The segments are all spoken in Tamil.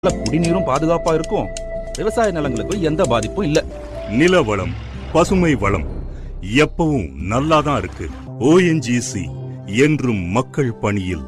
நல்ல குடிநீரும் பாதுகாப்பா இருக்கும் விவசாய நிலங்களுக்கும் எந்த பாதிப்பும் இல்ல நில வளம் பசுமை வளம் எப்பவும் நல்லாதான் இருக்கு ஓஎன்ஜிசி என்றும் மக்கள் பணியில்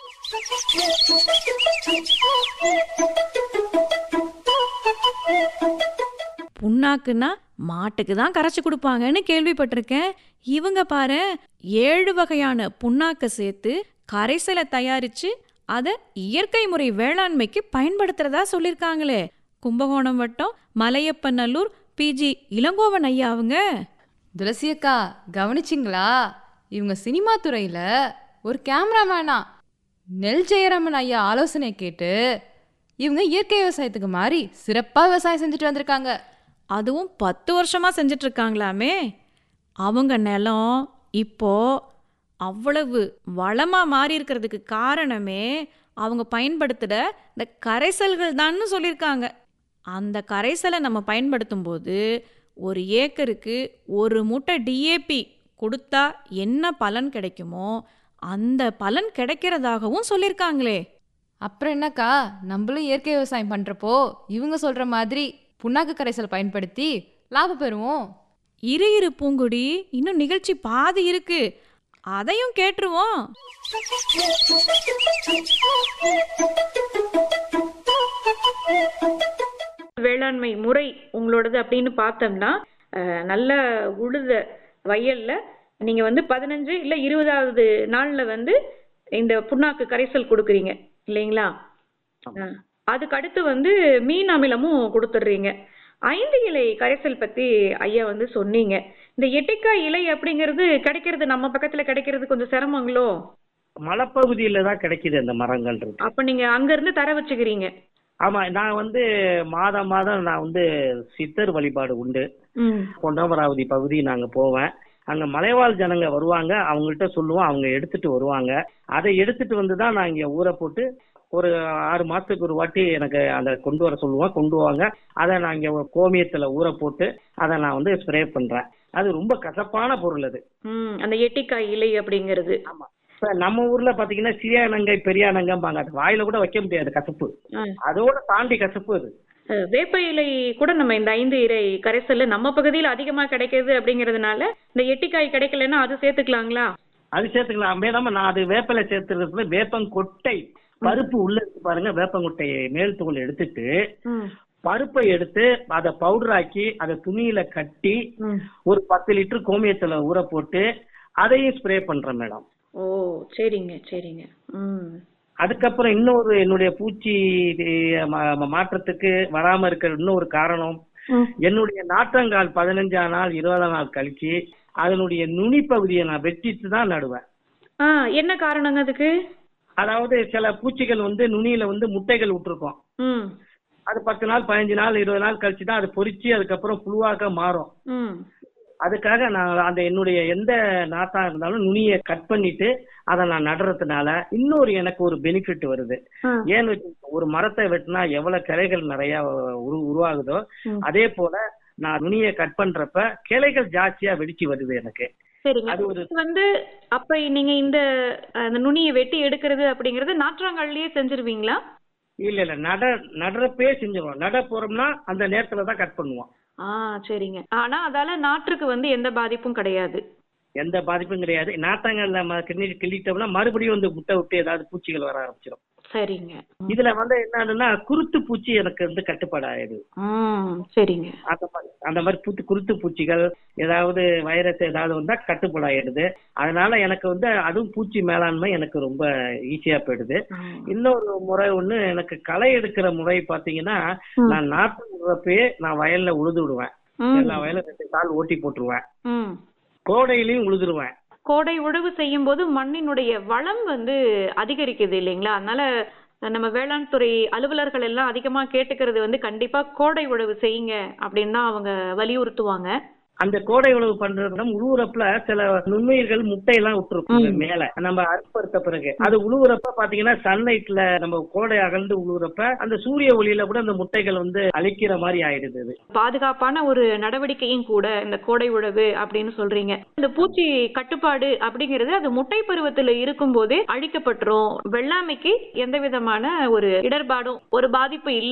புண்ணாக்குன்னா மாட்டுக்கு தான் கரைச்சி கொடுப்பாங்கன்னு கேள்விப்பட்டிருக்கேன் இவங்க பாரு ஏழு வகையான புண்ணாக்கை சேர்த்து கரைசலை தயாரிச்சு அதை இயற்கை முறை வேளாண்மைக்கு பயன்படுத்துறதா சொல்லியிருக்காங்களே கும்பகோணம் வட்டம் மலையப்பநல்லூர் பிஜி இளங்கோவன் ஐயா அவங்க துளசி அக்கா கவனிச்சிங்களா இவங்க சினிமா துறையில ஒரு கேமராமேனா நெல் ஜெயராமன் ஐயா ஆலோசனை கேட்டு இவங்க இயற்கை விவசாயத்துக்கு மாறி சிறப்பா விவசாயம் செஞ்சுட்டு வந்திருக்காங்க அதுவும் பத்து வருஷமா செஞ்சுட்டு இருக்காங்களாமே அவங்க நிலம் இப்போ அவ்வளவு வளமா மாறி இருக்கிறதுக்கு காரணமே அவங்க பயன்படுத்துகிற இந்த கரைசல்கள் தான்னு சொல்லியிருக்காங்க அந்த கரைசலை நம்ம பயன்படுத்தும் போது ஒரு ஏக்கருக்கு ஒரு மூட்டை டிஏபி கொடுத்தா என்ன பலன் கிடைக்குமோ அந்த பலன் கிடைக்கிறதாகவும் சொல்லியிருக்காங்களே அப்புறம் என்னக்கா நம்மளும் இயற்கை விவசாயம் பண்றப்போ இவங்க சொல்ற மாதிரி புண்ணாக்கு கரைசல் பயன்படுத்தி லாபம் பெறுவோம் இரு இரு பூங்குடி இன்னும் நிகழ்ச்சி பாதி இருக்கு அதையும் கேட்டுருவோம் வேளாண்மை முறை உங்களோடது அப்படின்னு பார்த்தோம்னா அஹ், நல்ல உழுத வயல்ல நீங்க வந்து பதினஞ்சு இல்ல இருபதாவது நாள்ல வந்து இந்த புண்ணாக்கு கரைசல் கொடுக்குறீங்க இல்லைங்களா அஹ், அதுக்கு அடுத்து வந்து மீன் அமிலமும் கொடுத்துட்றீங்க ஐந்து இலை கரைசல் பத்தி ஐயா வந்து சொன்னீங்க இந்த எட்டிக்காய் இலை அப்படிங்கிறது கிடைக்கிறது நம்ம பக்கத்துல கிடைக்கிறது கொஞ்சம் சிரமங்களோ மலைப்பகுதியில தான் கிடைக்குது அந்த மரங்கள்ன்றது அப்ப நீங்க அங்க இருந்து தர வச்சுக்கிறீங்க ஆமா நான் வந்து மாதம் மாதம் நான் வந்து சித்தர் வழிபாடு உண்டு ம் பொன்னமராவதி பகுதி நாங்க போவேன் அங்க மலைவாழ் ஜனங்க வருவாங்க அவங்கள்ட்ட சொல்லுவோம் அவங்க எடுத்துட்டு வருவாங்க அதை எடுத்துட்டு வந்து தான் நான் இங்க ஊற போட்டு ஒரு ஆறு மாசத்துக்கு ஒரு வாட்டி எனக்கு அதை கொண்டு வர சொல்லுவோம் கொண்டு வாங்க அதை நான் இங்க ஒரு கோமியத்துல ஊற போட்டு அதை நான் வந்து ஸ்ப்ரே பண்றேன் அது ரொம்ப கசப்பான பொருள் அது ம் அந்த எட்டிக்காய் இலை அப்படிங்கிறது இப்ப நம்ம ஊர்ல பாத்தீங்கன்னா சிறியானங்கை பெரியானங்கம்பாங்க அது வாயில கூட வைக்க முடியாது கசப்பு ஆ. அதோட தாண்டி கசப்பு அது அஹ் வேப்ப இலை கூட நம்ம இந்த ஐந்து இலை கரைசல்ல நம்ம பகுதியில் அதிகமா கிடைக்குது அப்படிங்கறதுனால இந்த எட்டிக்காய் கிடைக்கலன்னா அது சேர்த்துக்கலாங்களா அது சேர்த்துக்கலாம் மேடம் நான் அது வேப்பிலை சேர்த்துறதுல வேப்பங்கொட்டை பருப்பு உள்ள இருக்கு பாருங்க வேப்பங்கொட்டையை மேல் தோல் எடுத்துட்டு ம் பருப்பை எடுத்து அதை பவுடர் ஆக்கி அதை துணியில கட்டி ம் ஒரு பத்து லிட்டர் கோமியத்துல ஊற போட்டு அதையும் ஸ்ப்ரே பண்றேன் மேடம் ஓ சரிங்க சரிங்க ம் அதுக்கப்புறம் இன்னொரு என்னுடைய பூச்சி அஹ், மா- மா- மாற்றத்துக்கு வராம இருக்கிற இன்னொரு காரணம் ம். என்னுடைய நாற்றங்கால் பதினஞ்சாம் நாள் இருபதாம் நாள் கழிச்சு அதனுடைய நுனி பகுதியை நான் வெட்டிட்டு தான் நடுவேன் ஆ என்ன காரணங்க அதுக்கு அதாவது சில பூச்சிகள் வந்து நுனியில வந்து முட்டைகள் விட்டுருக்கோம் ம் அது பத்து நாள் பதினஞ்சு நாள் இருபது நாள் கழிச்சு தான் அது பொரிச்சு அதுக்கப்புறம் புழுவாக்க மாறும் ம் அதுக்காக நான் அந்த என்னுடைய எந்த நாத்தா இருந்தாலும் நுனியை கட் பண்ணிட்டு அதை நான் நடுறதுனால இன்னொரு எனக்கு ஒரு பெனிஃபிட் வருது ஆ. ஏன்னு வச்சுக்கோங்க, ஒரு மரத்தை வெட்டினா எவ்வளவு கிளைகள் நிறைய உரு உருவாகுதோ ம். அதே போல நான் நுனியை கட் பண்றப்ப கிளைகள் ஜாஸ்தியா வெடிச்சு வருது எனக்கு சரிங்க அது ஒரு- இது வந்து அப்ப நீங்க இந்த அஹ், அந்த நுனியை வெட்டி எடுக்கிறது அப்படிங்கறது நாற்றாங்கால்லயே செஞ்சிருவீங்களா இல்ல இல்ல நட நடுறப்பே செஞ்சிருவோம் நட போறோம்னா அந்த நேரத்துல தான் கட் பண்ணுவோம் ஆ சரிங்க ஆனா அதால நாற்றுக்கு வந்து எந்த பாதிப்பும் கிடையாது எந்த பாதிப்பும் கிடையாது நாட்டாங்கல்ல நம்ம கிள்ளி கிள்ளிட்டோம்னா மறுபடியும் வந்து முட்டை விட்டு ஏதாவது பூச்சிகள் வர ஆரம்பிச்சிடும் சரிங்க இதுல வந்து என்னன்னா குருத்து பூச்சி எனக்கு வந்து கட்டுப்பாடு ஆயிடுது ம் சரிங்க அந்த மாதிரி அந்த மாதிரி பூத்து குருத்து பூச்சிகள் ஏதாவது வைரஸ் ஏதாவது வந்தா கட்டுப்பாடு ஆயிடுது அதனால எனக்கு வந்து அதுவும் பூச்சி மேலாண்மை எனக்கு ரொம்ப ஈஸியா போயிடுது ம். இன்னொரு முறை ஒண்ணு எனக்கு களை எடுக்கிற முறை பாத்தீங்கன்னா ம். நான் நாட்டு விடுறப்பயே நான் வயல்ல உழுது விடுவேன் ம். எல்லா வயலும் ரெண்டு கால் ஓட்டி போட்டுருவேன் ம் கோடையிலயும் உழுதுருவேன் கோடை உழவு செய்யும் போது மண்ணினுடைய வளம் வந்து அதிகரிக்குது இல்லைங்களா அதனால நம்ம வேளாண் துறை அலுவலர்கள் எல்லாம் அதிகமா கேட்டுக்கிறது வந்து கண்டிப்பா கோடை உழவு செய்யுங்க அப்படின்னு தான் அவங்க வலியுறுத்துவாங்க அந்த கோடை உழவு பண்றதுல உழுவுறப்பல சில நுண்ணுயிர்கள் முட்டையெல்லாம் விட்டுருக்கும் மேல நம்ம அறுப்பறுத்த பிறகு அது உழுவுறப்ப பாத்தீங்கன்னா சன்லைட்ல நம்ம கோடை அகழ்ந்து உழுவுறப்ப அந்த சூரிய ஒளியில கூட அந்த முட்டைகள் வந்து அழிக்கிற மாதிரி ஆயிடுது அது பாதுகாப்பான ஒரு நடவடிக்கையும் கூட இந்த கோடை உழவு அப்படின்னு சொல்றீங்க இந்த பூச்சி கட்டுப்பாடு அப்படிங்கிறது அது முட்டை பருவத்துல இருக்கும் போதே அழிக்கப்பட்டுரும் வெள்ளாமைக்கு எந்த விதமான ஒரு இடர்பாடும் ஒரு பாதிப்பு இல்ல